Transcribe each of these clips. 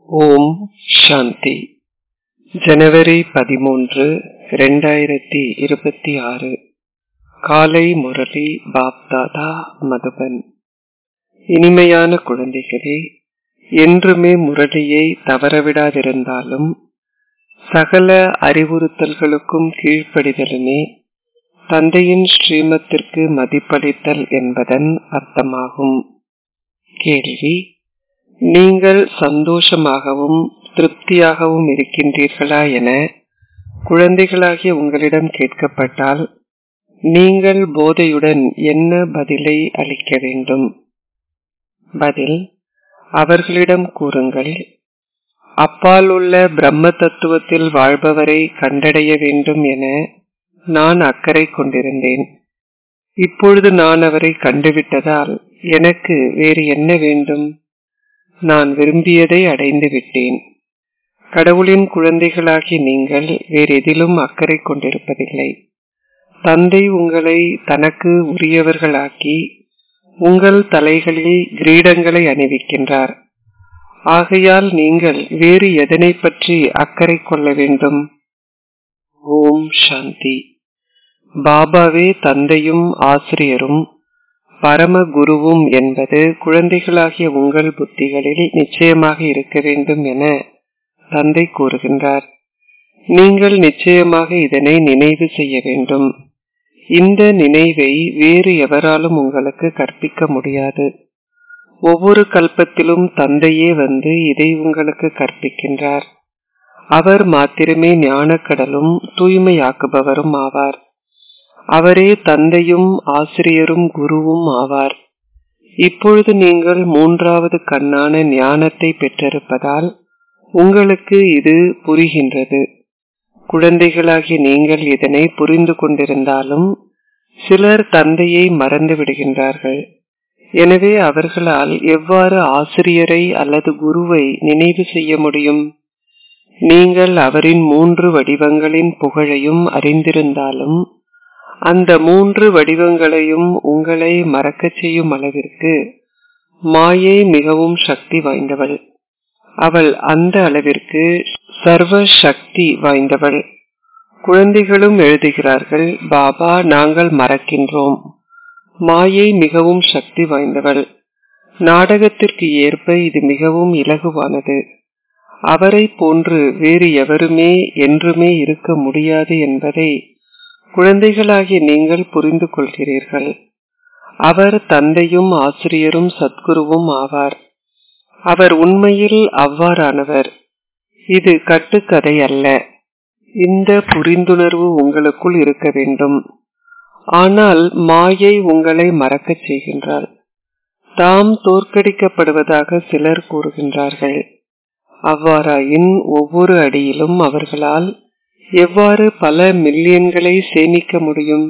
ஓம் சாந்தி ஜனவரி பதிமூன்று இரண்டாயிரத்தி இருபத்தி ஆறு காலை முரளி பாப்தாதா மதுபன் இனிமையான குழந்தைகளே என்றுமே முரளியை தவறவிடாதிருந்தாலும் சகல அறிவுறுத்தல்களுக்கும் கீழ்ப்படிதலுமே தந்தையின் ஸ்ரீமத்திற்கு மதிப்பளித்தல் என்பதன் அர்த்தமாகும் கேள்வி நீங்கள் சந்தோஷமாகவும் திருப்தியாகவும் இருக்கின்றீர்களா என குழந்தைகளாகிய உங்களிடம் கேட்கப்பட்டால் நீங்கள் போதையுடன் என்ன பதிலை அளிக்க வேண்டும் பதில் அவர்களிடம் கூறுங்கள் அப்பால் உள்ள பிரம்ம தத்துவத்தில் வாழ்பவரை கண்டடைய வேண்டும் என நான் அக்கறை கொண்டிருந்தேன் இப்பொழுது நான் அவரை கண்டுவிட்டதால் எனக்கு வேறு என்ன வேண்டும் நான் விரும்பியதை அடைந்து விட்டேன் கடவுளின் குழந்தைகளாகி நீங்கள் வேறெதிலும் அக்கறை கொண்டிருப்பதில்லை தந்தை உங்களை தனக்கு உரியவர்களாக்கி உங்கள் தலைகளில் கிரீடங்களை அணிவிக்கின்றார் ஆகையால் நீங்கள் வேறு எதனை பற்றி அக்கறை கொள்ள வேண்டும் ஓம் சாந்தி பாபாவே தந்தையும் ஆசிரியரும் பரம குருவும் என்பது குழந்தைகளாகிய உங்கள் புத்திகளில் நிச்சயமாக இருக்க வேண்டும் என தந்தை கூறுகின்றார் நீங்கள் நிச்சயமாக இதனை நினைவு செய்ய வேண்டும் இந்த நினைவை வேறு எவராலும் உங்களுக்கு கற்பிக்க முடியாது ஒவ்வொரு கல்பத்திலும் தந்தையே வந்து இதை உங்களுக்கு கற்பிக்கின்றார் அவர் மாத்திரமே ஞானக்கடலும் தூய்மையாக்குபவரும் ஆவார் அவரே தந்தையும் ஆசிரியரும் குருவும் ஆவார் இப்பொழுது நீங்கள் மூன்றாவது கண்ணான ஞானத்தை பெற்றிருப்பதால் உங்களுக்கு இது புரிகின்றது குழந்தைகளாகிய நீங்கள் இதனை புரிந்து கொண்டிருந்தாலும் சிலர் தந்தையை மறந்து விடுகின்றார்கள் எனவே அவர்களால் எவ்வாறு ஆசிரியரை அல்லது குருவை நினைவு செய்ய முடியும் நீங்கள் அவரின் மூன்று வடிவங்களின் புகழையும் அறிந்திருந்தாலும் அந்த மூன்று வடிவங்களையும் உங்களை மறக்கச் செய்யும் அளவிற்கு மாயை மிகவும் சக்தி வாய்ந்தவள் அவள் அந்த அளவிற்கு சர்வ சக்தி வாய்ந்தவள் குழந்தைகளும் எழுதுகிறார்கள் பாபா நாங்கள் மறக்கின்றோம் மாயை மிகவும் சக்தி வாய்ந்தவள் நாடகத்திற்கு ஏற்ப இது மிகவும் இலகுவானது அவரை போன்று வேறு எவருமே என்றுமே இருக்க முடியாது என்பதை குழந்தைகளாகிய நீங்கள் புரிந்து கொள்கிறீர்கள் அவர் தந்தையும் ஆசிரியரும் சத்குருவும் ஆவார் அவர் உண்மையில் அவ்வாறானவர் இது கட்டுக்கதை அல்ல இந்த புரிந்துணர்வு உங்களுக்குள் இருக்க வேண்டும் ஆனால் மாயை உங்களை மறக்கச் செய்கின்றார் தாம் தோற்கடிக்கப்படுவதாக சிலர் கூறுகின்றார்கள் அவ்வாறாயின் ஒவ்வொரு அடியிலும் அவர்களால் எவ்வாறு பல மில்லியன்களை சேமிக்க முடியும்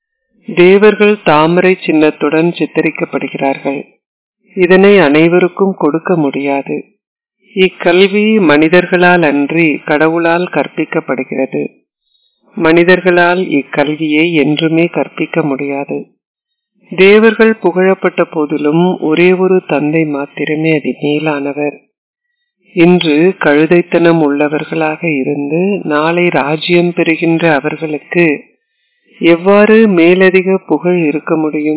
தேவர்கள் தாமரை சின்னத்துடன் சித்தரிக்கப்படுகிறார்கள் இதனை அனைவருக்கும் கொடுக்க முடியாது இக்கல்வி மனிதர்களால் அன்றி கடவுளால் கற்பிக்கப்படுகிறது மனிதர்களால் இக்கல்வியை என்றுமே கற்பிக்க முடியாது தேவர்கள் புகழப்பட்ட போதிலும் ஒரே ஒரு தந்தை மாத்திரமே அது மேலானவர் இன்று கழுதைத்தனம் உள்ளவர்களாக இருந்து நாளை ராஜ்யம் பெறுகின்ற அவர்களுக்கு எவ்வாறு மேலதிக புகழ் இருக்க முடியும்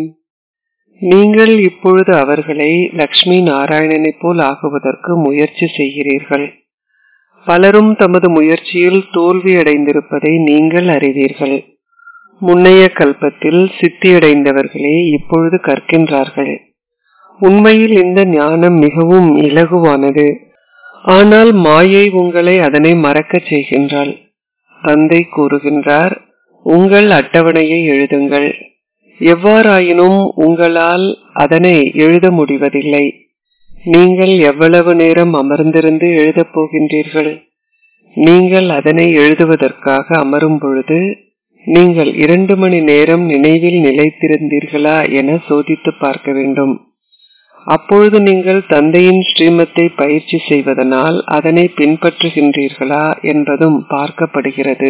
நீங்கள் இப்பொழுது அவர்களை லக்ஷ்மி நாராயணனை போல் ஆகுவதற்கு முயற்சி செய்கிறீர்கள் பலரும் தமது முயற்சியில் தோல்வி அடைந்திருப்பதை நீங்கள் அறிவீர்கள் முன்னைய கல்பத்தில் சித்தியடைந்தவர்களே இப்பொழுது கற்கின்றார்கள் உண்மையில் இந்த ஞானம் மிகவும் இலகுவானது ஆனால் மாயை உங்களை அதனை மறக்கச் செய்கின்றாள் தந்தை கூறுகின்றார் உங்கள் அட்டவணையை எழுதுங்கள் எவ்வாறாயினும் உங்களால் அதனை எழுத முடிவதில்லை நீங்கள் எவ்வளவு நேரம் அமர்ந்திருந்து எழுதப் போகின்றீர்கள் நீங்கள் அதனை எழுதுவதற்காக அமரும் பொழுது நீங்கள் இரண்டு மணி நேரம் நினைவில் நிலைத்திருந்தீர்களா என சோதித்து பார்க்க வேண்டும் அப்பொழுது நீங்கள் தந்தையின் ஸ்ரீமத்தை பயிற்சி செய்வதனால் அதனை பின்பற்றுகின்றீர்களா என்பதும் பார்க்கப்படுகிறது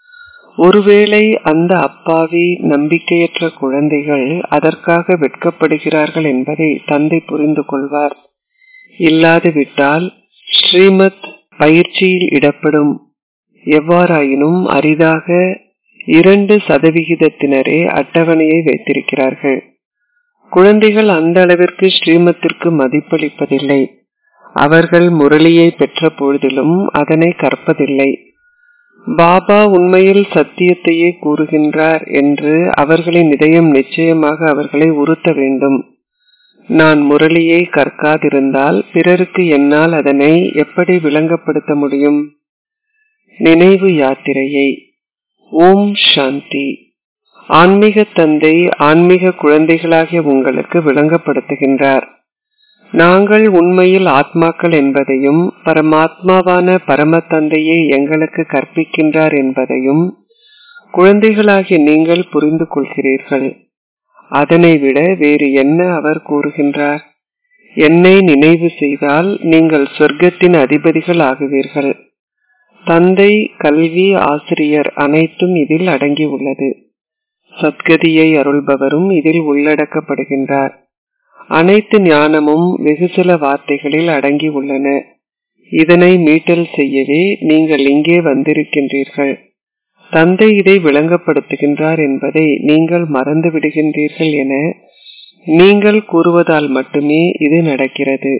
ஒருவேளை அந்த அப்பாவி நம்பிக்கையற்ற குழந்தைகள் அதற்காக வெட்கப்படுகிறார்கள் என்பதை தந்தை புரிந்து கொள்வார் இல்லாது விட்டால் ஸ்ரீமத் பயிற்சியில் இடப்படும் எவ்வாறாயினும் அரிதாக இரண்டு சதவிகிதத்தினரே அட்டவணையை வைத்திருக்கிறார்கள் குழந்தைகள் அந்த அளவிற்கு ஸ்ரீமத்திற்கு மதிப்பளிப்பதில்லை அவர்கள் முரளியை பெற்ற பொழுதிலும் அதனை கற்பதில்லை பாபா உண்மையில் சத்தியத்தையே கூறுகின்றார் என்று அவர்களின் இதயம் நிச்சயமாக அவர்களை உறுத்த வேண்டும் நான் முரளியை கற்காதிருந்தால் பிறருக்கு என்னால் அதனை எப்படி விளங்கப்படுத்த முடியும் நினைவு யாத்திரையை ஓம் சாந்தி ஆன்மீக தந்தை ஆன்மீக குழந்தைகளாகிய உங்களுக்கு விளங்கப்படுத்துகின்றார் நாங்கள் உண்மையில் ஆத்மாக்கள் என்பதையும் பரமாத்மாவான பரம தந்தையை எங்களுக்கு கற்பிக்கின்றார் என்பதையும் குழந்தைகளாகிய நீங்கள் புரிந்து கொள்கிறீர்கள் அதனை விட வேறு என்ன அவர் கூறுகின்றார் என்னை நினைவு செய்தால் நீங்கள் சொர்க்கத்தின் அதிபதிகள் ஆகுவீர்கள் தந்தை கல்வி ஆசிரியர் அனைத்தும் இதில் அடங்கியுள்ளது சத்கதியை அருள்பவரும் இதில் உள்ளடக்கப்படுகின்றார் அனைத்து ஞானமும் வெகு சில வார்த்தைகளில் அடங்கி உள்ளன இதனை மீட்டல் செய்யவே நீங்கள் இங்கே வந்திருக்கின்றீர்கள் தந்தை இதை விளங்கப்படுத்துகின்றார் என்பதை நீங்கள் மறந்து விடுகின்றீர்கள் என நீங்கள் கூறுவதால் மட்டுமே இது நடக்கிறது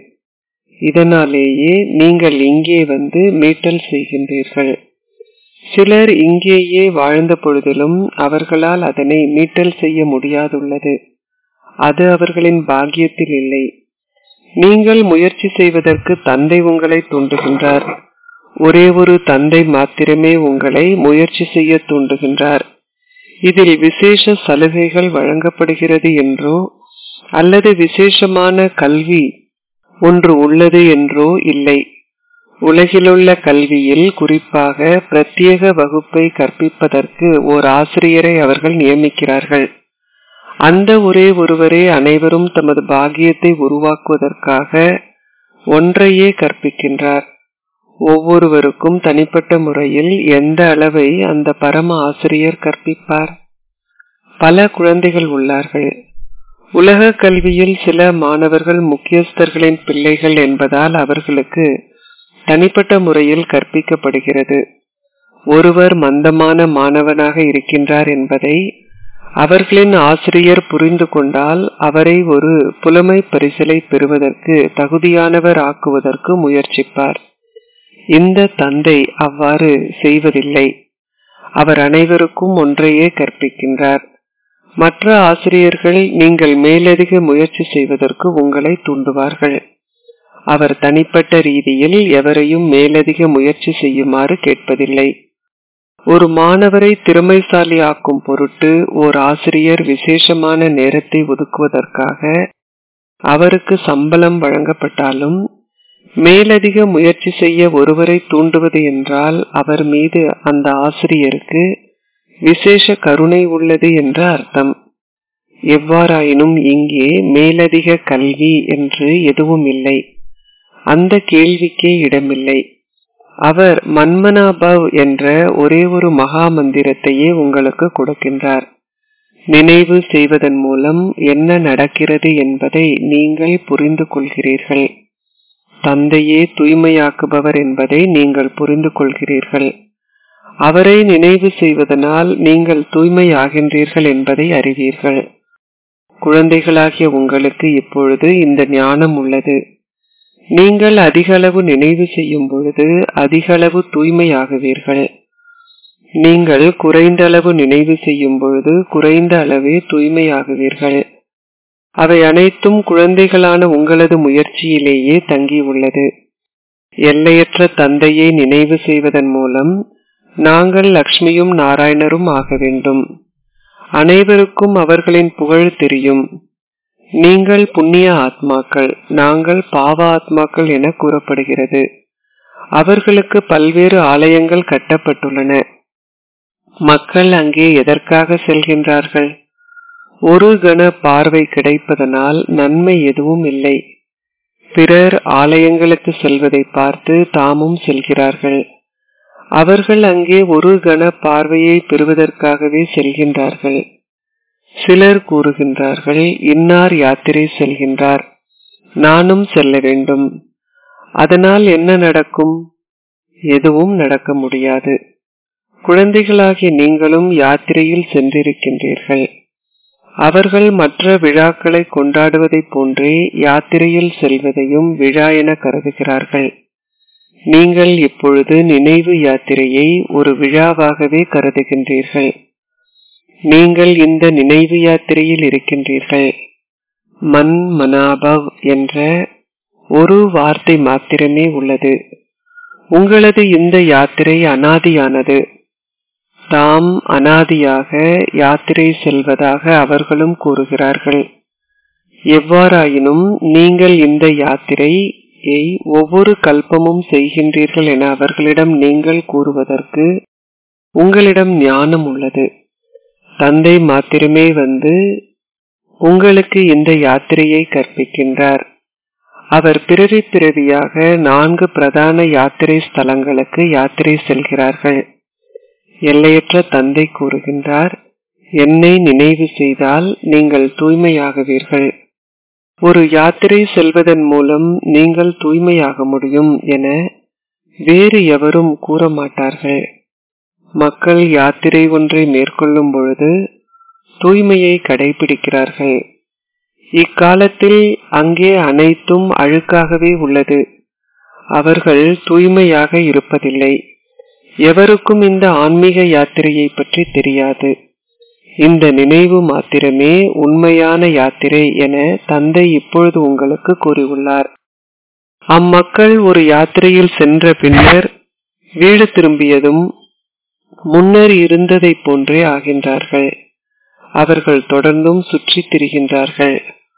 இதனாலேயே நீங்கள் இங்கே வந்து மீட்டல் செய்கின்றீர்கள் சிலர் இங்கேயே வாழ்ந்த பொழுதிலும் அவர்களால் அதனை மீட்டல் செய்ய முடியாதுள்ளது அது அவர்களின் பாக்கியத்தில் இல்லை நீங்கள் முயற்சி செய்வதற்கு தந்தை உங்களை தூண்டுகின்றார் ஒரே ஒரு தந்தை மாத்திரமே உங்களை முயற்சி செய்ய தூண்டுகின்றார் இதில் விசேஷ சலுகைகள் வழங்கப்படுகிறது என்றோ அல்லது விசேஷமான கல்வி ஒன்று உள்ளது என்றோ இல்லை உலகிலுள்ள கல்வியில் குறிப்பாக பிரத்யேக வகுப்பை கற்பிப்பதற்கு ஓர் ஆசிரியரை அவர்கள் நியமிக்கிறார்கள் அந்த ஒரே ஒருவரே அனைவரும் தமது பாகியத்தை உருவாக்குவதற்காக ஒன்றையே கற்பிக்கின்றார் ஒவ்வொருவருக்கும் தனிப்பட்ட முறையில் எந்த அளவை அந்த பரம ஆசிரியர் கற்பிப்பார் பல குழந்தைகள் உள்ளார்கள் உலக கல்வியில் சில மாணவர்கள் முக்கியஸ்தர்களின் பிள்ளைகள் என்பதால் அவர்களுக்கு தனிப்பட்ட முறையில் கற்பிக்கப்படுகிறது ஒருவர் மந்தமான மாணவனாக இருக்கின்றார் என்பதை அவர்களின் ஆசிரியர் புரிந்து கொண்டால் அவரை ஒரு புலமை பரிசலை பெறுவதற்கு தகுதியானவர் ஆக்குவதற்கு முயற்சிப்பார் இந்த தந்தை அவ்வாறு செய்வதில்லை அவர் அனைவருக்கும் ஒன்றையே கற்பிக்கின்றார் மற்ற ஆசிரியர்கள் நீங்கள் மேலதிக முயற்சி செய்வதற்கு உங்களை தூண்டுவார்கள் அவர் தனிப்பட்ட ரீதியில் எவரையும் மேலதிக முயற்சி செய்யுமாறு கேட்பதில்லை ஒரு மாணவரை திறமைசாலி ஆக்கும் பொருட்டு ஓர் ஆசிரியர் விசேஷமான நேரத்தை ஒதுக்குவதற்காக அவருக்கு சம்பளம் வழங்கப்பட்டாலும் மேலதிக முயற்சி செய்ய ஒருவரை தூண்டுவது என்றால் அவர் மீது அந்த ஆசிரியருக்கு விசேஷ கருணை உள்ளது என்ற அர்த்தம் எவ்வாறாயினும் இங்கே மேலதிக கல்வி என்று எதுவும் இல்லை அந்த கேள்விக்கே இடமில்லை அவர் மன்மனாபவ் என்ற ஒரே ஒரு மகா மந்திரத்தையே உங்களுக்கு கொடுக்கின்றார் நினைவு செய்வதன் மூலம் என்ன நடக்கிறது என்பதை நீங்கள் புரிந்து கொள்கிறீர்கள் தந்தையே தூய்மையாக்குபவர் என்பதை நீங்கள் புரிந்து கொள்கிறீர்கள் அவரை நினைவு செய்வதனால் நீங்கள் தூய்மையாகின்றீர்கள் என்பதை அறிவீர்கள் குழந்தைகளாகிய உங்களுக்கு இப்பொழுது இந்த ஞானம் உள்ளது நீங்கள் அதிக அளவு நினைவு செய்யும் பொழுது அதிக அளவு தூய்மையாகுவீர்கள் நீங்கள் குறைந்த அளவு நினைவு செய்யும் பொழுது குறைந்த அளவே தூய்மையாகுவீர்கள் அவை அனைத்தும் குழந்தைகளான உங்களது முயற்சியிலேயே தங்கியுள்ளது எல்லையற்ற தந்தையை நினைவு செய்வதன் மூலம் நாங்கள் லக்ஷ்மியும் நாராயணரும் ஆக வேண்டும் அனைவருக்கும் அவர்களின் புகழ் தெரியும் நீங்கள் புண்ணிய ஆத்மாக்கள் நாங்கள் பாவ ஆத்மாக்கள் என கூறப்படுகிறது அவர்களுக்கு பல்வேறு ஆலயங்கள் கட்டப்பட்டுள்ளன மக்கள் அங்கே எதற்காக செல்கின்றார்கள் ஒரு கண பார்வை கிடைப்பதனால் நன்மை எதுவும் இல்லை பிறர் ஆலயங்களுக்கு செல்வதை பார்த்து தாமும் செல்கிறார்கள் அவர்கள் அங்கே ஒரு கண பார்வையை பெறுவதற்காகவே செல்கின்றார்கள் சிலர் கூறுகின்றார்கள் இன்னார் யாத்திரை செல்கின்றார் நானும் செல்ல வேண்டும் அதனால் என்ன நடக்கும் எதுவும் நடக்க முடியாது குழந்தைகளாகிய நீங்களும் யாத்திரையில் சென்றிருக்கின்றீர்கள் அவர்கள் மற்ற விழாக்களை கொண்டாடுவதைப் போன்றே யாத்திரையில் செல்வதையும் விழா என கருதுகிறார்கள் நீங்கள் இப்பொழுது நினைவு யாத்திரையை ஒரு விழாவாகவே கருதுகின்றீர்கள் நீங்கள் இந்த நினைவு யாத்திரையில் இருக்கின்றீர்கள் மன் மனாபவ் என்ற ஒரு வார்த்தை மாத்திரமே உள்ளது உங்களது இந்த யாத்திரை அனாதியானது தாம் அனாதியாக யாத்திரை செல்வதாக அவர்களும் கூறுகிறார்கள் எவ்வாறாயினும் நீங்கள் இந்த யாத்திரையை ஒவ்வொரு கல்பமும் செய்கின்றீர்கள் என அவர்களிடம் நீங்கள் கூறுவதற்கு உங்களிடம் ஞானம் உள்ளது தந்தை மாத்திரமே வந்து உங்களுக்கு இந்த யாத்திரையை கற்பிக்கின்றார் அவர் பிறவி பிறவியாக நான்கு பிரதான யாத்திரை ஸ்தலங்களுக்கு யாத்திரை செல்கிறார்கள் எல்லையற்ற தந்தை கூறுகின்றார் என்னை நினைவு செய்தால் நீங்கள் தூய்மையாகுவீர்கள் ஒரு யாத்திரை செல்வதன் மூலம் நீங்கள் தூய்மையாக முடியும் என வேறு எவரும் கூற மாட்டார்கள் மக்கள் யாத்திரை ஒன்றை மேற்கொள்ளும் பொழுது தூய்மையை கடைபிடிக்கிறார்கள் இக்காலத்தில் அங்கே அனைத்தும் அழுக்காகவே உள்ளது அவர்கள் தூய்மையாக இருப்பதில்லை எவருக்கும் இந்த ஆன்மீக யாத்திரையை பற்றி தெரியாது இந்த நினைவு மாத்திரமே உண்மையான யாத்திரை என தந்தை இப்பொழுது உங்களுக்கு கூறியுள்ளார் அம்மக்கள் ஒரு யாத்திரையில் சென்ற பின்னர் வீடு திரும்பியதும் முன்னர் இருந்ததை போன்றே ஆகின்றார்கள் அவர்கள் தொடர்ந்தும் சுற்றி திரிகின்றார்கள்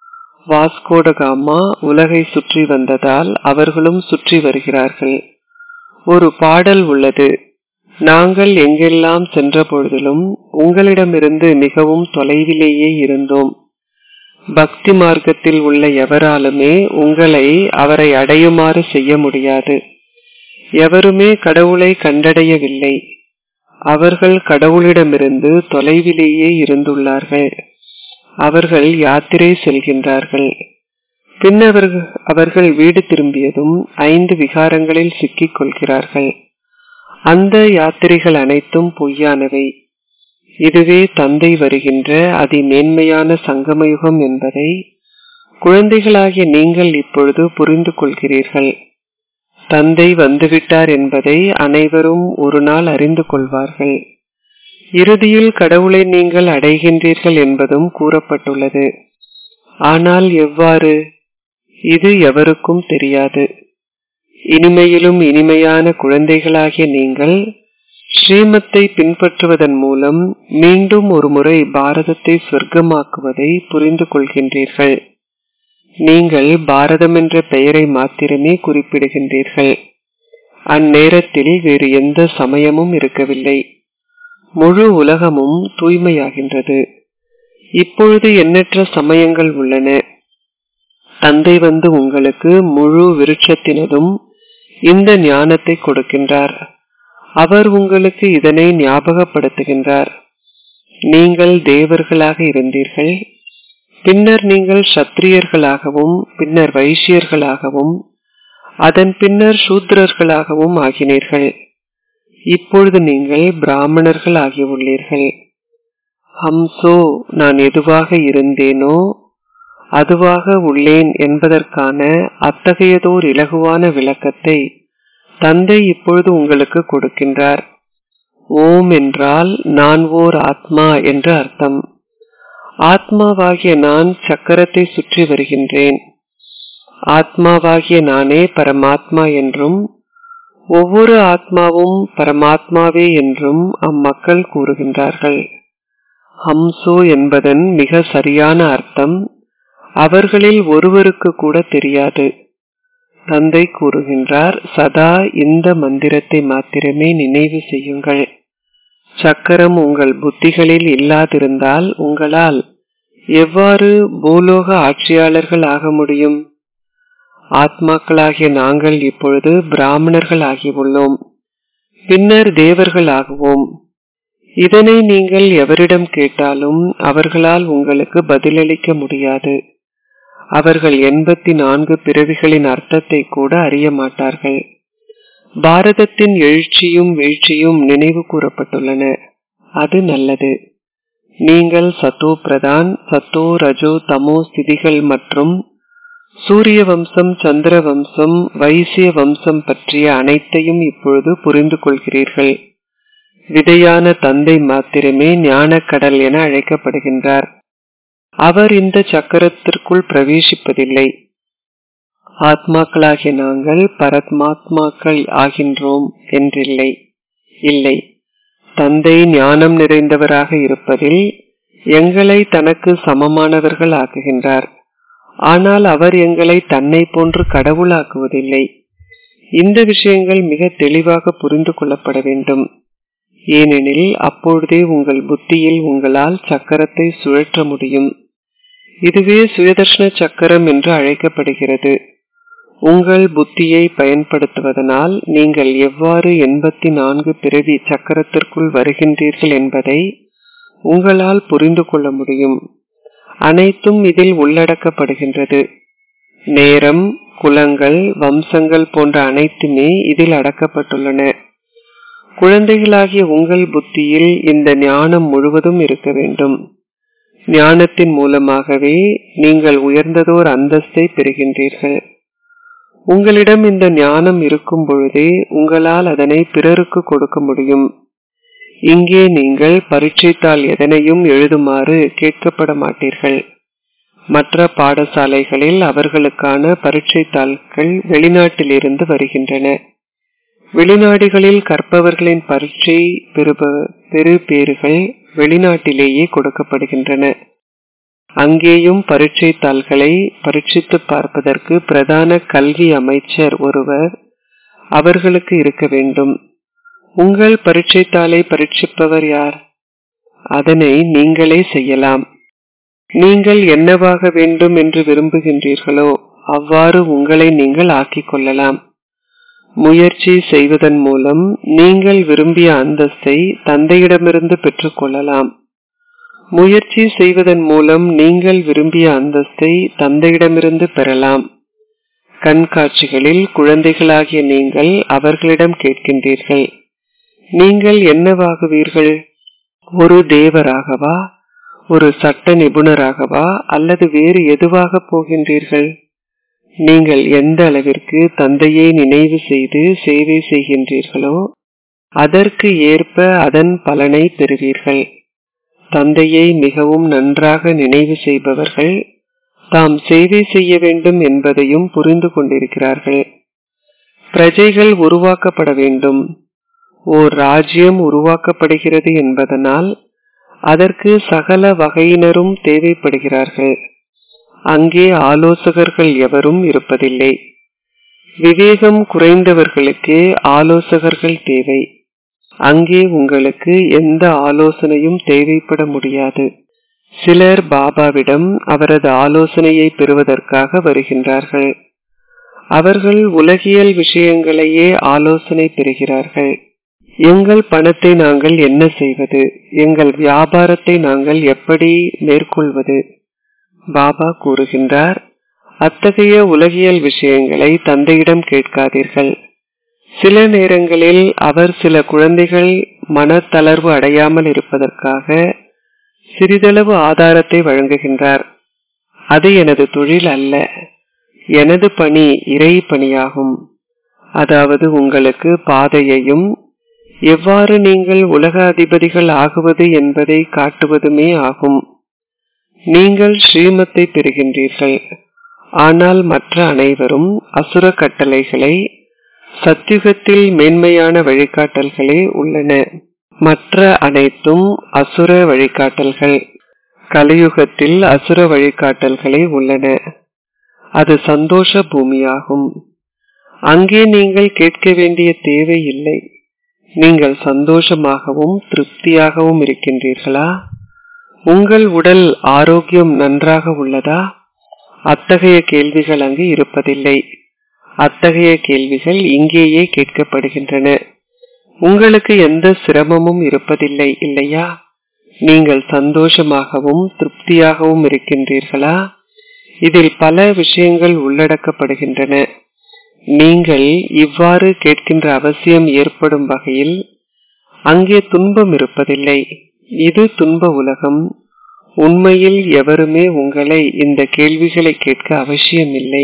வாஸ்கோடகாமா உலகை சுற்றி வந்ததால் அவர்களும் சுற்றி வருகிறார்கள் ஒரு பாடல் உள்ளது நாங்கள் எங்கெல்லாம் சென்ற பொழுதிலும் உங்களிடமிருந்து மிகவும் தொலைவிலேயே இருந்தோம் பக்தி மார்க்கத்தில் உள்ள எவராலுமே உங்களை அவரை அடையுமாறு செய்ய முடியாது எவருமே கடவுளை கண்டடையவில்லை அவர்கள் கடவுளிடமிருந்து தொலைவிலேயே இருந்துள்ளார்கள் அவர்கள் யாத்திரை செல்கின்றார்கள் பின் அவர்கள் வீடு திரும்பியதும் ஐந்து விகாரங்களில் சிக்கிக் கொள்கிறார்கள் அந்த யாத்திரைகள் அனைத்தும் பொய்யானவை இதுவே தந்தை வருகின்ற அதி மேன்மையான சங்கமயுகம் என்பதை குழந்தைகளாகிய நீங்கள் இப்பொழுது புரிந்து கொள்கிறீர்கள் தந்தை வந்துவிட்டார் என்பதை அனைவரும் ஒரு நாள் அறிந்து கொள்வார்கள் இறுதியில் கடவுளை நீங்கள் அடைகின்றீர்கள் என்பதும் கூறப்பட்டுள்ளது ஆனால் எவ்வாறு இது எவருக்கும் தெரியாது இனிமையிலும் இனிமையான குழந்தைகளாகிய நீங்கள் ஸ்ரீமத்தை பின்பற்றுவதன் மூலம் மீண்டும் ஒரு முறை பாரதத்தை சொர்க்கமாக்குவதை புரிந்து கொள்கின்றீர்கள் நீங்கள் பாரதம் என்ற பெயரை மாத்திரமே குறிப்பிடுகின்றீர்கள் அந்நேரத்தில் வேறு எந்த சமயமும் இருக்கவில்லை முழு உலகமும் தூய்மையாகின்றது இப்பொழுது எண்ணற்ற சமயங்கள் உள்ளன தந்தை வந்து உங்களுக்கு முழு விருட்சத்தினதும் இந்த ஞானத்தை கொடுக்கின்றார் அவர் உங்களுக்கு இதனை ஞாபகப்படுத்துகின்றார் நீங்கள் தேவர்களாக இருந்தீர்கள் பின்னர் நீங்கள் சத்திரியர்களாகவும் பின்னர் வைசியர்களாகவும் அதன் பின்னர் சூத்திரர்களாகவும் ஆகினீர்கள் இப்பொழுது நீங்கள் பிராமணர்கள் ஆகியுள்ளீர்கள் ஹம்சோ நான் எதுவாக இருந்தேனோ அதுவாக உள்ளேன் என்பதற்கான அத்தகையதோர் இலகுவான விளக்கத்தை தந்தை இப்பொழுது உங்களுக்கு கொடுக்கின்றார் ஓம் என்றால் நான் ஓர் ஆத்மா என்று அர்த்தம் ஆத்மாவாகிய நான் சக்கரத்தை சுற்றி வருகின்றேன் ஆத்மாவாகிய நானே பரமாத்மா என்றும் ஒவ்வொரு ஆத்மாவும் பரமாத்மாவே என்றும் அம்மக்கள் கூறுகின்றார்கள் ஹம்சோ என்பதன் மிக சரியான அர்த்தம் அவர்களில் ஒருவருக்கு கூட தெரியாது தந்தை கூறுகின்றார் சதா இந்த மந்திரத்தை மாத்திரமே நினைவு செய்யுங்கள் சக்கரம் உங்கள் புத்திகளில் இல்லாதிருந்தால் உங்களால் எவ்வாறு பூலோக ஆட்சியாளர்கள் ஆக முடியும் ஆத்மாக்களாகிய நாங்கள் இப்பொழுது பிராமணர்கள் ஆகியுள்ளோம் பின்னர் தேவர்கள் ஆகுவோம் இதனை நீங்கள் எவரிடம் கேட்டாலும் அவர்களால் உங்களுக்கு பதிலளிக்க முடியாது அவர்கள் எண்பத்தி நான்கு பிறவிகளின் அர்த்தத்தை கூட அறிய மாட்டார்கள் பாரதத்தின் எழுச்சியும் வீழ்ச்சியும் நினைவு கூறப்பட்டுள்ளன அது நல்லது நீங்கள் சத்தோ பிரதான் சத்தோ ரஜோ தமோ ஸ்திதிகள் மற்றும் சூரிய வம்சம் சந்திர வம்சம் வைசிய வம்சம் பற்றிய அனைத்தையும் இப்பொழுது புரிந்து கொள்கிறீர்கள் விதையான தந்தை மாத்திரமே ஞானக்கடல் என அழைக்கப்படுகின்றார் அவர் இந்த சக்கரத்திற்குள் பிரவேசிப்பதில்லை ஆத்மாக்களாகிய நாங்கள் பரத்மாத்மாக்கள் ஆகின்றோம் என்றில்லை இல்லை தந்தை ஞானம் நிறைந்தவராக இருப்பதில் எங்களை தனக்கு சமமானவர்கள் ஆக்குகின்றார் ஆனால் அவர் எங்களை தன்னை போன்று கடவுளாக்குவதில்லை இந்த விஷயங்கள் மிக தெளிவாக புரிந்து கொள்ளப்பட வேண்டும் ஏனெனில் அப்பொழுதே உங்கள் புத்தியில் உங்களால் சக்கரத்தை சுழற்ற முடியும் இதுவே சுயதர்ஷன சக்கரம் என்று அழைக்கப்படுகிறது உங்கள் புத்தியை பயன்படுத்துவதனால் நீங்கள் எவ்வாறு எண்பத்தி நான்கு பிறவி சக்கரத்திற்குள் வருகின்றீர்கள் என்பதை உங்களால் புரிந்து கொள்ள முடியும் அனைத்தும் இதில் உள்ளடக்கப்படுகின்றது நேரம் குலங்கள் வம்சங்கள் போன்ற அனைத்துமே இதில் அடக்கப்பட்டுள்ளன குழந்தைகளாகிய உங்கள் புத்தியில் இந்த ஞானம் முழுவதும் இருக்க வேண்டும் ஞானத்தின் மூலமாகவே நீங்கள் உயர்ந்ததோர் அந்தஸ்தை பெறுகின்றீர்கள் உங்களிடம் இந்த ஞானம் இருக்கும் பொழுதே உங்களால் அதனை பிறருக்கு கொடுக்க முடியும் இங்கே நீங்கள் பரீட்சைத்தாள் எதனையும் எழுதுமாறு கேட்கப்பட மாட்டீர்கள் மற்ற பாடசாலைகளில் அவர்களுக்கான பரீட்சைத்தாள்கள் வெளிநாட்டிலிருந்து வருகின்றன வெளிநாடுகளில் கற்பவர்களின் பரீட்சை பெறு பேறுகள் வெளிநாட்டிலேயே கொடுக்கப்படுகின்றன அங்கேயும் பரீட்சை தாள்களை பரீட்சித்து பார்ப்பதற்கு பிரதான கல்வி அமைச்சர் ஒருவர் அவர்களுக்கு இருக்க வேண்டும் உங்கள் பரீட்சை தாளை பரீட்சிப்பவர் யார் அதனை நீங்களே செய்யலாம் நீங்கள் என்னவாக வேண்டும் என்று விரும்புகின்றீர்களோ அவ்வாறு உங்களை நீங்கள் ஆக்கிக் கொள்ளலாம் முயற்சி செய்வதன் மூலம் நீங்கள் விரும்பிய அந்தஸ்தை தந்தையிடமிருந்து பெற்றுக்கொள்ளலாம் முயற்சி செய்வதன் மூலம் நீங்கள் விரும்பிய அந்தஸ்தை தந்தையிடமிருந்து பெறலாம் கண்காட்சிகளில் குழந்தைகளாகிய நீங்கள் அவர்களிடம் கேட்கின்றீர்கள் நீங்கள் என்னவாகுவீர்கள் ஒரு தேவராகவா ஒரு சட்ட நிபுணராகவா அல்லது வேறு எதுவாக போகின்றீர்கள் நீங்கள் எந்த அளவிற்கு தந்தையை நினைவு செய்து சேவை செய்கின்றீர்களோ அதற்கு ஏற்ப அதன் பலனை பெறுவீர்கள் தந்தையை மிகவும் நன்றாக நினைவு செய்பவர்கள் தாம் சேவை செய்ய வேண்டும் என்பதையும் புரிந்து கொண்டிருக்கிறார்கள் பிரஜைகள் உருவாக்கப்பட வேண்டும் ஓர் ராஜ்யம் உருவாக்கப்படுகிறது என்பதனால் அதற்கு சகல வகையினரும் தேவைப்படுகிறார்கள் அங்கே ஆலோசகர்கள் எவரும் இருப்பதில்லை விவேகம் குறைந்தவர்களுக்கே ஆலோசகர்கள் தேவை அங்கே உங்களுக்கு எந்த ஆலோசனையும் தேவைப்பட முடியாது சிலர் பாபாவிடம் அவரது ஆலோசனையை பெறுவதற்காக வருகின்றார்கள் அவர்கள் உலகியல் விஷயங்களையே ஆலோசனை பெறுகிறார்கள் எங்கள் பணத்தை நாங்கள் என்ன செய்வது எங்கள் வியாபாரத்தை நாங்கள் எப்படி மேற்கொள்வது பாபா கூறுகின்றார் அத்தகைய உலகியல் விஷயங்களை தந்தையிடம் கேட்காதீர்கள் சில நேரங்களில் அவர் சில குழந்தைகள் மனத்தளர்வு அடையாமல் இருப்பதற்காக சிறிதளவு ஆதாரத்தை வழங்குகின்றார் அது எனது தொழில் அல்ல எனது பணி இறை பணியாகும் அதாவது உங்களுக்கு பாதையையும் எவ்வாறு நீங்கள் உலக அதிபதிகள் ஆகுவது என்பதை காட்டுவதுமே ஆகும் நீங்கள் ஸ்ரீமத்தை பெறுகின்றீர்கள் ஆனால் மற்ற அனைவரும் அசுர கட்டளைகளை சத்தியுகத்தில் மேன்மையான வழிகாட்டல்களே உள்ளன மற்ற அனைத்தும் அசுர வழிகாட்டல்கள் கலியுகத்தில் அசுர வழிகாட்டல்களே உள்ளன அது சந்தோஷ பூமியாகும் அங்கே நீங்கள் கேட்க வேண்டிய தேவை இல்லை நீங்கள் சந்தோஷமாகவும் திருப்தியாகவும் இருக்கின்றீர்களா உங்கள் உடல் ஆரோக்கியம் நன்றாக உள்ளதா அத்தகைய கேள்விகள் அங்கு இருப்பதில்லை அத்தகைய கேள்விகள் இங்கேயே கேட்கப்படுகின்றன உங்களுக்கு எந்த சிரமமும் இருப்பதில்லை இல்லையா நீங்கள் சந்தோஷமாகவும் திருப்தியாகவும் இருக்கின்றீர்களா இதில் பல விஷயங்கள் உள்ளடக்கப்படுகின்றன நீங்கள் இவ்வாறு கேட்கின்ற அவசியம் ஏற்படும் வகையில் அங்கே துன்பம் இருப்பதில்லை இது துன்ப உலகம் உண்மையில் எவருமே உங்களை இந்த கேள்விகளை கேட்க அவசியமில்லை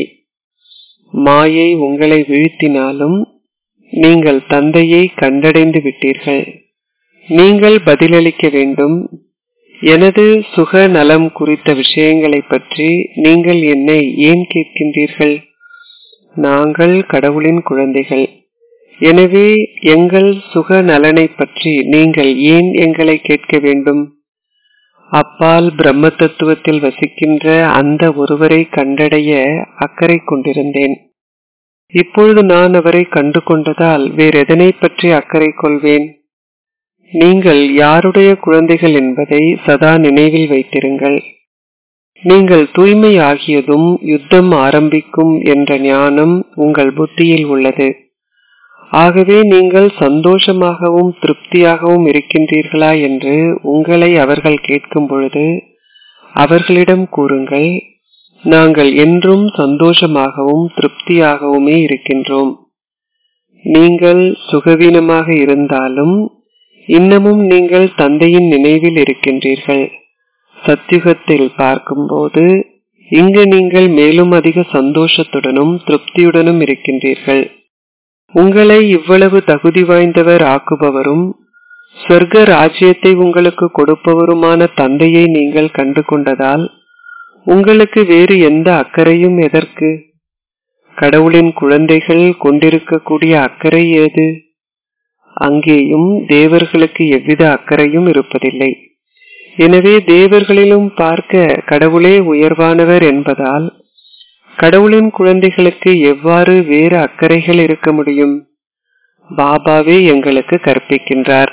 மாயை உங்களை வீழ்த்தினாலும் நீங்கள் தந்தையை கண்டடைந்து விட்டீர்கள் நீங்கள் பதிலளிக்க வேண்டும் எனது சுக நலம் குறித்த விஷயங்களை பற்றி நீங்கள் என்னை ஏன் கேட்கின்றீர்கள் நாங்கள் கடவுளின் குழந்தைகள் எனவே எங்கள் சுக நலனை பற்றி நீங்கள் ஏன் எங்களை கேட்க வேண்டும் அப்பால் பிரம்ம தத்துவத்தில் வசிக்கின்ற அந்த ஒருவரை கண்டடைய அக்கறை கொண்டிருந்தேன் இப்பொழுது நான் அவரை கண்டு கொண்டதால் வேறெதனை பற்றி அக்கறை கொள்வேன் நீங்கள் யாருடைய குழந்தைகள் என்பதை சதா நினைவில் வைத்திருங்கள் நீங்கள் தூய்மை ஆகியதும் யுத்தம் ஆரம்பிக்கும் என்ற ஞானம் உங்கள் புத்தியில் உள்ளது ஆகவே நீங்கள் சந்தோஷமாகவும் திருப்தியாகவும் இருக்கின்றீர்களா என்று உங்களை அவர்கள் கேட்கும் பொழுது அவர்களிடம் கூறுங்கள் நாங்கள் என்றும் சந்தோஷமாகவும் திருப்தியாகவுமே இருக்கின்றோம் நீங்கள் சுகவீனமாக இருந்தாலும் இன்னமும் நீங்கள் தந்தையின் நினைவில் இருக்கின்றீர்கள் சத்தியுகத்தில் பார்க்கும்போது இங்கு நீங்கள் மேலும் அதிக சந்தோஷத்துடனும் திருப்தியுடனும் இருக்கின்றீர்கள் உங்களை இவ்வளவு தகுதி வாய்ந்தவர் ஆக்குபவரும் சொர்க்க ராஜ்யத்தை உங்களுக்கு கொடுப்பவருமான தந்தையை நீங்கள் கண்டு கொண்டதால் உங்களுக்கு வேறு எந்த அக்கறையும் எதற்கு கடவுளின் குழந்தைகள் கொண்டிருக்கக்கூடிய அக்கறை ஏது அங்கேயும் தேவர்களுக்கு எவ்வித அக்கறையும் இருப்பதில்லை எனவே தேவர்களிலும் பார்க்க கடவுளே உயர்வானவர் என்பதால் கடவுளின் குழந்தைகளுக்கு எவ்வாறு வேறு அக்கறைகள் இருக்க முடியும் பாபாவே எங்களுக்கு கற்பிக்கின்றார்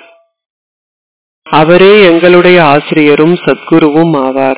அவரே எங்களுடைய ஆசிரியரும் சத்குருவும் ஆவார்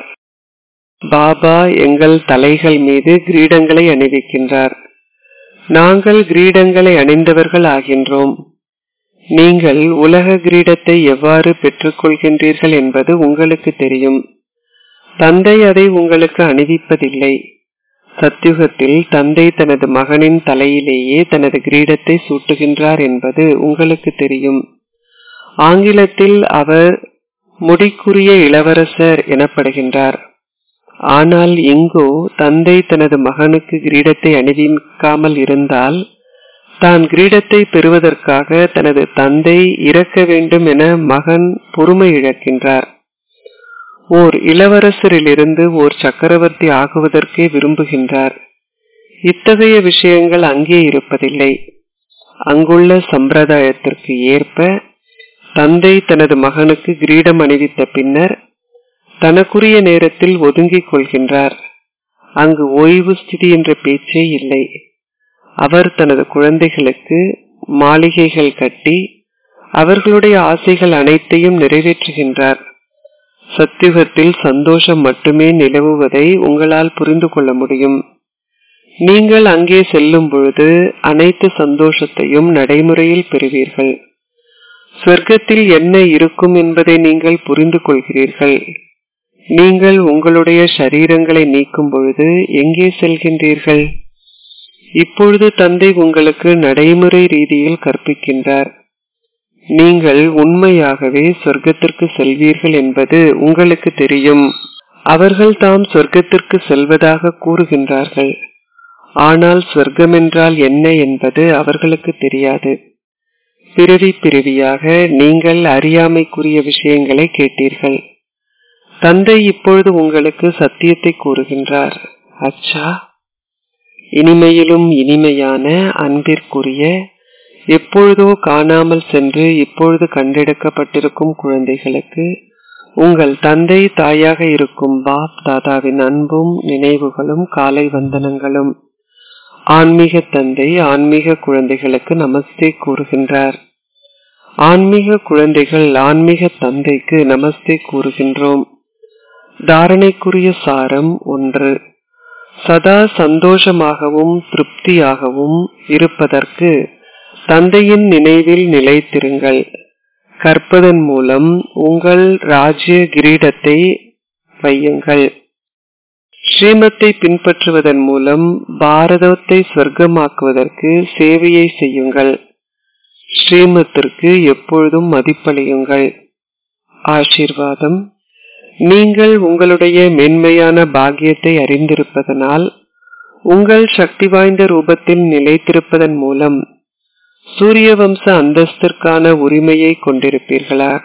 பாபா எங்கள் தலைகள் மீது கிரீடங்களை அணிவிக்கின்றார் நாங்கள் கிரீடங்களை அணிந்தவர்கள் ஆகின்றோம் நீங்கள் உலக கிரீடத்தை எவ்வாறு பெற்றுக்கொள்கின்றீர்கள் என்பது உங்களுக்கு தெரியும் தந்தை அதை உங்களுக்கு அணிவிப்பதில்லை சத்தியுகத்தில் தந்தை தனது மகனின் தலையிலேயே தனது கிரீடத்தை சூட்டுகின்றார் என்பது உங்களுக்கு தெரியும் ஆங்கிலத்தில் அவர் முடிக்குரிய இளவரசர் எனப்படுகின்றார் ஆனால் இங்கோ தந்தை தனது மகனுக்கு கிரீடத்தை அணிவிக்காமல் இருந்தால் தான் கிரீடத்தை பெறுவதற்காக தனது தந்தை இறக்க வேண்டும் என மகன் பொறுமை இழக்கின்றார் ஓர் இளவரசரிலிருந்து ஓர் சக்கரவர்த்தி ஆகுவதற்கே விரும்புகின்றார் இத்தகைய விஷயங்கள் அங்கே இருப்பதில்லை அங்குள்ள சம்பிரதாயத்திற்கு ஏற்ப தந்தை தனது மகனுக்கு கிரீடம் அணிவித்த பின்னர் தனக்குரிய நேரத்தில் ஒதுங்கிக் கொள்கின்றார் அங்கு ஓய்வு ஸ்திதி என்ற பேச்சே இல்லை அவர் தனது குழந்தைகளுக்கு மாளிகைகள் கட்டி அவர்களுடைய ஆசைகள் அனைத்தையும் நிறைவேற்றுகின்றார் சத்தியுகத்தில் சந்தோஷம் மட்டுமே நிலவுவதை உங்களால் புரிந்து கொள்ள முடியும் நீங்கள் அங்கே செல்லும் பொழுது அனைத்து சந்தோஷத்தையும் நடைமுறையில் பெறுவீர்கள் சொர்க்கத்தில் என்ன இருக்கும் என்பதை நீங்கள் புரிந்து கொள்கிறீர்கள் நீங்கள் உங்களுடைய சரீரங்களை நீக்கும் பொழுது எங்கே செல்கின்றீர்கள் இப்பொழுது தந்தை உங்களுக்கு நடைமுறை ரீதியில் கற்பிக்கின்றார் நீங்கள் உண்மையாகவே சொர்க்கத்திற்கு செல்வீர்கள் என்பது உங்களுக்கு தெரியும் அவர்கள் தாம் சொர்க்கத்திற்கு செல்வதாக கூறுகின்றார்கள் ஆனால் சொர்க்கம் என்றால் என்ன என்பது அவர்களுக்கு தெரியாது பிறவி பிறவியாக நீங்கள் அறியாமைக்குரிய விஷயங்களை கேட்டீர்கள் தந்தை இப்பொழுது உங்களுக்கு சத்தியத்தை கூறுகின்றார் அச்சா இனிமையிலும் இனிமையான அன்பிற்குரிய எப்பொழுதோ காணாமல் சென்று இப்பொழுது கண்டெடுக்கப்பட்டிருக்கும் குழந்தைகளுக்கு உங்கள் தந்தை தாயாக இருக்கும் பாப் தாதாவின் அன்பும் நினைவுகளும் காலை வந்தனங்களும் ஆன்மீக தந்தை ஆன்மீக குழந்தைகளுக்கு நமஸ்தே கூறுகின்றார் ஆன்மீக குழந்தைகள் ஆன்மீக தந்தைக்கு நமஸ்தே கூறுகின்றோம் தாரணைக்குரிய சாரம் ஒன்று சதா சந்தோஷமாகவும் திருப்தியாகவும் இருப்பதற்கு தந்தையின் நினைவில் நிலைத்திருங்கள் கற்பதன் மூலம் உங்கள் ராஜ்ய கிரீடத்தை வையுங்கள் ஸ்ரீமத்தை பின்பற்றுவதன் மூலம் பாரதத்தை சொர்க்கமாக்குவதற்கு சேவையை செய்யுங்கள் ஸ்ரீமத்திற்கு எப்பொழுதும் மதிப்பளியுங்கள் ஆசீர்வாதம் நீங்கள் உங்களுடைய மென்மையான பாக்கியத்தை அறிந்திருப்பதனால் உங்கள் சக்தி வாய்ந்த ரூபத்தில் நிலைத்திருப்பதன் மூலம் சூரிய வம்ச அந்தஸ்திற்கான உரிமையை கொண்டிருப்பீர்களாக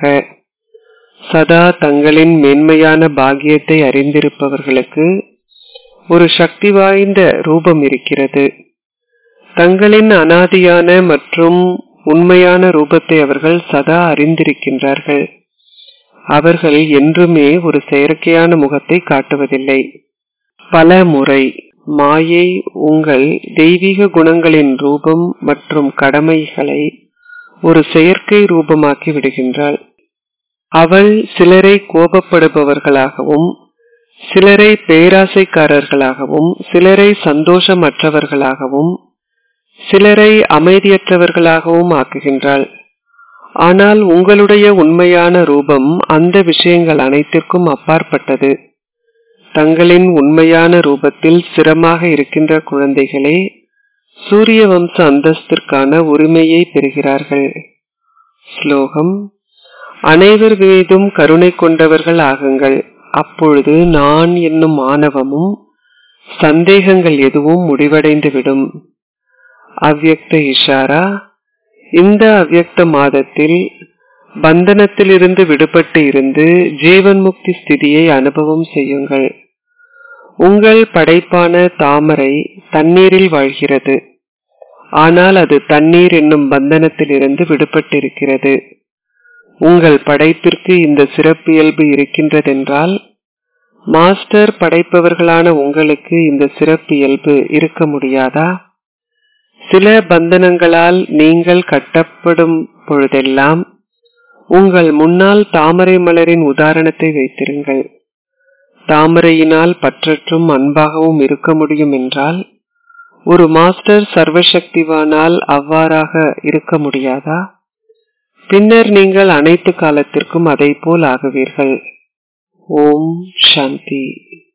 சதா தங்களின் மென்மையான பாக்கியத்தை அறிந்திருப்பவர்களுக்கு ஒரு சக்தி வாய்ந்த ரூபம் இருக்கிறது தங்களின் அனாதியான மற்றும் உண்மையான ரூபத்தை அவர்கள் சதா அறிந்திருக்கின்றார்கள் அவர்கள் என்றுமே ஒரு செயற்கையான முகத்தை காட்டுவதில்லை பல முறை மாயை உங்கள் தெய்வீக குணங்களின் ரூபம் மற்றும் கடமைகளை ஒரு செயற்கை ரூபமாக்கி விடுகின்றாள் அவள் சிலரை கோபப்படுபவர்களாகவும் சிலரை பேராசைக்காரர்களாகவும் சிலரை சந்தோஷமற்றவர்களாகவும் சிலரை அமைதியற்றவர்களாகவும் ஆக்குகின்றாள் ஆனால் உங்களுடைய உண்மையான ரூபம் அந்த விஷயங்கள் அனைத்திற்கும் அப்பாற்பட்டது தங்களின் உண்மையான ரூபத்தில் சிரமாக இருக்கின்ற குழந்தைகளே சூரிய வம்ச அந்தஸ்திற்கான உரிமையை பெறுகிறார்கள் ஸ்லோகம் அனைவர் மீதும் கருணை கொண்டவர்கள் ஆகுங்கள் அப்பொழுது நான் என்னும் ஆணவமும் சந்தேகங்கள் எதுவும் முடிவடைந்துவிடும் அவ்யக்த இஷாரா இந்த அவ்யக்த மாதத்தில் பந்தனத்திலிருந்து விடுபட்டு இருந்து ஜீவன் முக்தி ஸ்திதியை அனுபவம் செய்யுங்கள் உங்கள் படைப்பான தாமரை தண்ணீரில் வாழ்கிறது ஆனால் அது தண்ணீர் என்னும் பந்தனத்திலிருந்து விடுபட்டிருக்கிறது உங்கள் படைப்பிற்கு இந்த சிறப்பியல்பு இருக்கின்றதென்றால் மாஸ்டர் படைப்பவர்களான உங்களுக்கு இந்த சிறப்பியல்பு இருக்க முடியாதா சில பந்தனங்களால் நீங்கள் கட்டப்படும் பொழுதெல்லாம் உங்கள் முன்னால் தாமரை மலரின் உதாரணத்தை வைத்திருங்கள் தாமரையினால் பற்றற்றும் அன்பாகவும் இருக்க முடியும் என்றால் ஒரு மாஸ்டர் சர்வசக்திவானால் அவ்வாறாக இருக்க முடியாதா பின்னர் நீங்கள் அனைத்து காலத்திற்கும் அதை போல் ஆகுவீர்கள் ஓம் சாந்தி